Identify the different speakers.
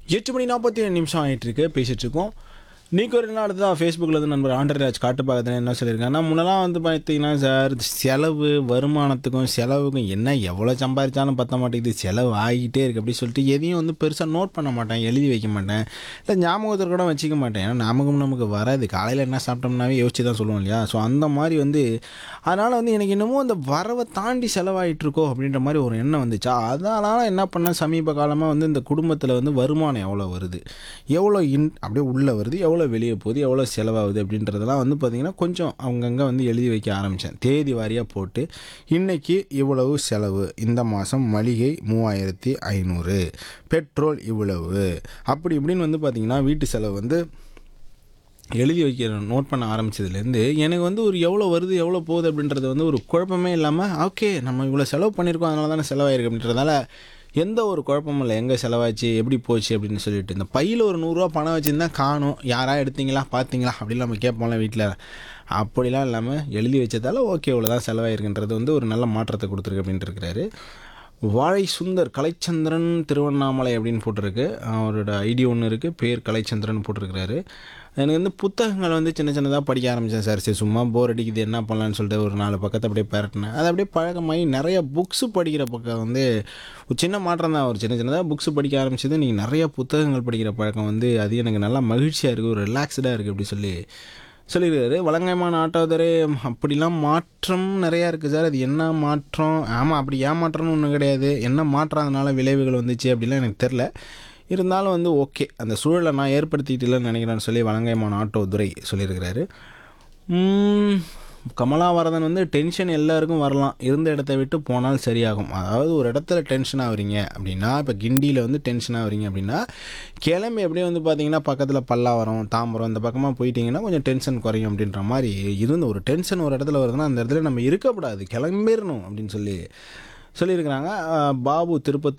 Speaker 1: எட்டு மணி நாற்பத்தி ஏழு நிமிஷம் ஆகிட்டு இருக்கு பேசிட்டு இருக்கோம் நீக்கு ஒரு நாள் தான் ஃபேஸ்புக்கில் வந்து நண்பர் ஆண்டர்ராஜ் காட்டு பக்கத்தில் என்ன சொல்லியிருக்காங்கன்னா முன்னெல்லாம் வந்து பார்த்தீங்கன்னா சார் செலவு வருமானத்துக்கும் செலவுக்கும் என்ன எவ்வளோ சம்பாதிச்சாலும் பத்த மாட்டேங்குது செலவு ஆகிட்டே இருக்குது அப்படி சொல்லிட்டு எதையும் வந்து பெருசாக நோட் பண்ண மாட்டேன் எழுதி வைக்க மாட்டேன் இல்லை ஞாபகத்தில் கூட வச்சுக்க மாட்டேன் ஏன்னா ஞாபகம் நமக்கு வராது காலையில் என்ன சாப்பிட்டோம்னாவே யோசிச்சு தான் சொல்லுவோம் இல்லையா ஸோ அந்த மாதிரி வந்து அதனால் வந்து எனக்கு என்னமோ அந்த வரவை தாண்டி செலவாயிட்டு இருக்கோ அப்படின்ற மாதிரி ஒரு எண்ணம் வந்துச்சா அதனால் என்ன பண்ணேன் சமீப காலமாக வந்து இந்த குடும்பத்தில் வந்து வருமானம் எவ்வளோ வருது எவ்வளோ இன் அப்படியே உள்ளே வருது எவ்வளோ வெளியே போகுது எவ்வளோ செலவாகுது அப்படின்றதெல்லாம் வந்து பார்த்திங்கன்னா கொஞ்சம் அவங்கங்க வந்து எழுதி வைக்க ஆரம்பித்தேன் தேதி வாரியாக போட்டு இன்றைக்கி இவ்வளவு செலவு இந்த மாதம் மளிகை மூவாயிரத்தி ஐநூறு பெட்ரோல் இவ்வளவு அப்படி இப்படின்னு வந்து பார்த்திங்கன்னா வீட்டு செலவு வந்து எழுதி வைக்க நோட் பண்ண ஆரம்பிச்சதுலேருந்து எனக்கு வந்து ஒரு எவ்வளோ வருது எவ்வளோ போகுது அப்படின்றது வந்து ஒரு குழப்பமே இல்லாமல் ஓகே நம்ம இவ்வளோ செலவு பண்ணியிருக்கோம் அதனால தானே செலவாயிருக்கு அப்படின்றதால எந்த ஒரு குழப்பமும் இல்லை எங்கே செலவாச்சு எப்படி போச்சு அப்படின்னு சொல்லிட்டு இந்த பையில் ஒரு நூறுரூவா பணம் வச்சுருந்தா காணும் யாரா எடுத்தீங்களா பார்த்தீங்களா அப்படின்னு நம்ம கேட்போம்ல வீட்டில் அப்படிலாம் இல்லாமல் எழுதி வச்சதால ஓகே இவ்வளோ தான் செலவாயிருக்குன்றது வந்து ஒரு நல்ல மாற்றத்தை கொடுத்துருக்கு அப்படின்ட்டு இருக்கிறாரு வாழை சுந்தர் கலைச்சந்திரன் திருவண்ணாமலை அப்படின்னு போட்டிருக்கு அவரோட ஐடி ஒன்று இருக்குது பேர் கலைச்சந்திரன் போட்டிருக்கிறாரு எனக்கு வந்து புத்தகங்கள் வந்து சின்ன சின்னதாக படிக்க ஆரம்பித்தேன் சார் சரி சும்மா போர் அடிக்குது என்ன பண்ணலான்னு சொல்லிட்டு ஒரு நாலு பக்கத்தை அப்படியே பரட்டினேன் அது அப்படியே பழக்கமாகி நிறைய புக்ஸு படிக்கிற பக்கம் வந்து ஒரு சின்ன மாற்றம் தான் ஒரு சின்ன சின்னதாக புக்ஸு படிக்க ஆரம்பிச்சது நீங்கள் நிறைய புத்தகங்கள் படிக்கிற பழக்கம் வந்து அது எனக்கு நல்லா மகிழ்ச்சியாக இருக்குது ஒரு ரிலாக்ஸ்டாக இருக்குது அப்படி சொல்லி சொல்லியிருக்காரு வழங்கமான ஆட்டோதரே அப்படிலாம் மாற்றம் நிறையா இருக்குது சார் அது என்ன மாற்றம் ஆமாம் அப்படி ஏமாற்றம்னு ஒன்றும் கிடையாது என்ன மாற்றம் அதனால விளைவுகள் வந்துச்சு அப்படிலாம் எனக்கு தெரில இருந்தாலும் வந்து ஓகே அந்த சூழலை நான் ஏற்படுத்திக்கிட்டு நினைக்கிறேன்னு சொல்லி வழங்கமான ஆட்டோ துரை சொல்லியிருக்கிறாரு உம், கமலாவரதன் வந்து டென்ஷன் எல்லாருக்கும் வரலாம் இருந்த இடத்த விட்டு போனால் சரியாகும் அதாவது ஒரு இடத்துல டென்ஷன் ஆகுறீங்க அப்படின்னா இப்போ கிண்டியில் வந்து டென்ஷன் ஆகுறீங்க அப்படின்னா கிளம்பி எப்படியே வந்து பார்த்தீங்கன்னா பக்கத்தில் பல்லாவரம் தாம்பரம் இந்த பக்கமாக போயிட்டீங்கன்னா கொஞ்சம் டென்ஷன் குறையும் அப்படின்ற மாதிரி இருந்து ஒரு டென்ஷன் ஒரு இடத்துல வருதுன்னா அந்த இடத்துல நம்ம இருக்கக்கூடாது கிளம்பிடணும் அப்படின்னு சொல்லி சொல்லியிருக்கிறாங்க அஹ் பாபு திருப்பத்தூர்